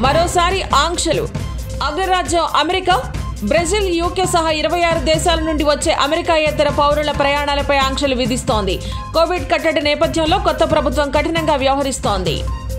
మరోసారి ఆంక్షలు అగ్రరాజ్యం అమెరికా బ్రెజిల్ యూకే సహా ఇరవై ఆరు దేశాల నుండి వచ్చే అమెరికాయేతర పౌరుల ప్రయాణాలపై ఆంక్షలు విధిస్తోంది కోవిడ్ కట్టడి నేపథ్యంలో కొత్త ప్రభుత్వం కఠినంగా వ్యవహరిస్తోంది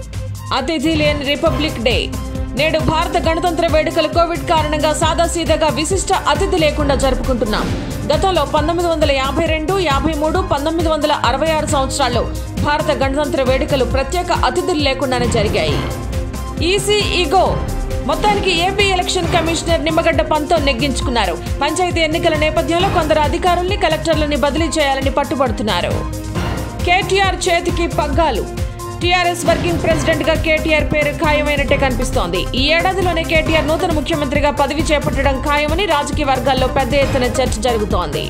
అతిథి లేని రిపబ్లిక్ డే నేడు భారత గణతంత్ర వేడుకలు కోవిడ్ కారణంగా సాదాసీదాగా విశిష్ట అతిథి లేకుండా జరుపుకుంటున్నాం గతంలో పంతొమ్మిది వందల యాభై రెండు యాభై మూడు పంతొమ్మిది వందల అరవై ఆరు సంవత్సరాల్లో భారత గణతంత్ర వేడుకలు ప్రత్యేక అతిథులు లేకుండానే జరిగాయి ఈసీ ఈగో మొత్తానికి ఏపీ ఎలక్షన్ కమిషనర్ నిమ్మగడ్డ పంతో నెగ్గించుకున్నారు పంచాయతీ ఎన్నికల నేపథ్యంలో కొందరు అధికారుల్ని కలెక్టర్లని బదిలీ చేయాలని పట్టుబడుతున్నారు కేటీఆర్ చేతికి పగ్గాలు టీఆర్ఎస్ వర్కింగ్ ప్రెసిడెంట్ గా కేటీఆర్ పేరు ఖాయమైనట్టే కనిపిస్తోంది ఈ ఏడాదిలోనే కేటీఆర్ నూతన ముఖ్యమంత్రిగా పదవి చేపట్టడం ఖాయమని రాజకీయ వర్గాల్లో పెద్ద ఎత్తున చర్చ జరుగుతోంది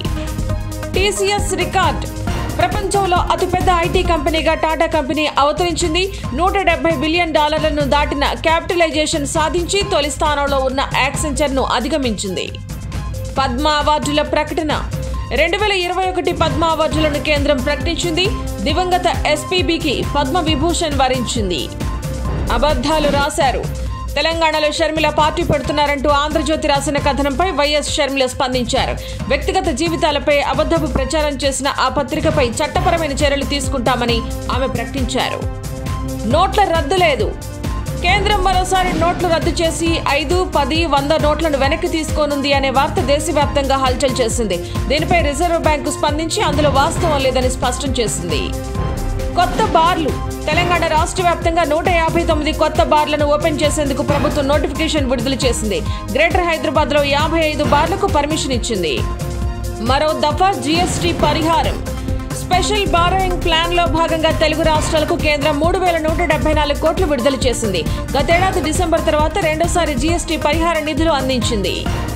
టీసీఎస్ రికార్డ్ ప్రపంచంలో అతిపెద్ద ఐటీ కంపెనీగా టాటా కంపెనీ అవతరించింది నూట డెబ్బై బిలియన్ డాలర్లను దాటిన క్యాపిటలైజేషన్ సాధించి తొలి స్థానంలో ఉన్న యాక్సెంచర్ ను అధిగమించింది పద్మ అవార్డుల ప్రకటన రెండు వేల ఇరవై ఒకటి పద్మ అవార్డులను కేంద్రం ప్రకటించింది దివంగత ఎస్పీబీకి పద్మ విభూషణ్ వరించింది అబద్ధాలు రాశారు తెలంగాణలో షర్మిల పార్టీ పెడుతున్నారంటూ ఆంధ్రజ్యోతి రాసిన కథనంపై వైఎస్ షర్మిల స్పందించారు వ్యక్తిగత జీవితాలపై అబద్ధపు ప్రచారం చేసిన ఆ పత్రికపై చట్టపరమైన చర్యలు తీసుకుంటామని ఆమె ప్రకటించారు నోట్ల రద్దు లేదు కేంద్రం మరోసారి నోట్లు రద్దు చేసి ఐదు పది వంద నోట్లను వెనక్కి తీసుకోనుంది అనే వార్త దేశవ్యాప్తంగా హల్చల్ చేసింది దీనిపై రిజర్వ్ బ్యాంకు స్పందించి అందులో వాస్తవం లేదని స్పష్టం చేసింది కొత్త బార్లు తెలంగాణ రాష్ట్ర వ్యాప్తంగా నూట యాభై తొమ్మిది కొత్త బార్లను ఓపెన్ చేసేందుకు ప్రభుత్వం నోటిఫికేషన్ విడుదల చేసింది గ్రేటర్ హైదరాబాద్ లో యాభై ఐదు బార్లకు పర్మిషన్ ఇచ్చింది మరో దఫా జీఎస్టీ పరిహారం స్పెషల్ బారోయింగ్ ప్లాన్ లో భాగంగా తెలుగు రాష్ట్రాలకు కేంద్రం మూడు వేల నూట డెబ్బై నాలుగు కోట్లు విడుదల చేసింది గతేడాది డిసెంబర్ తర్వాత రెండోసారి జీఎస్టీ పరిహార నిధులు అందించింది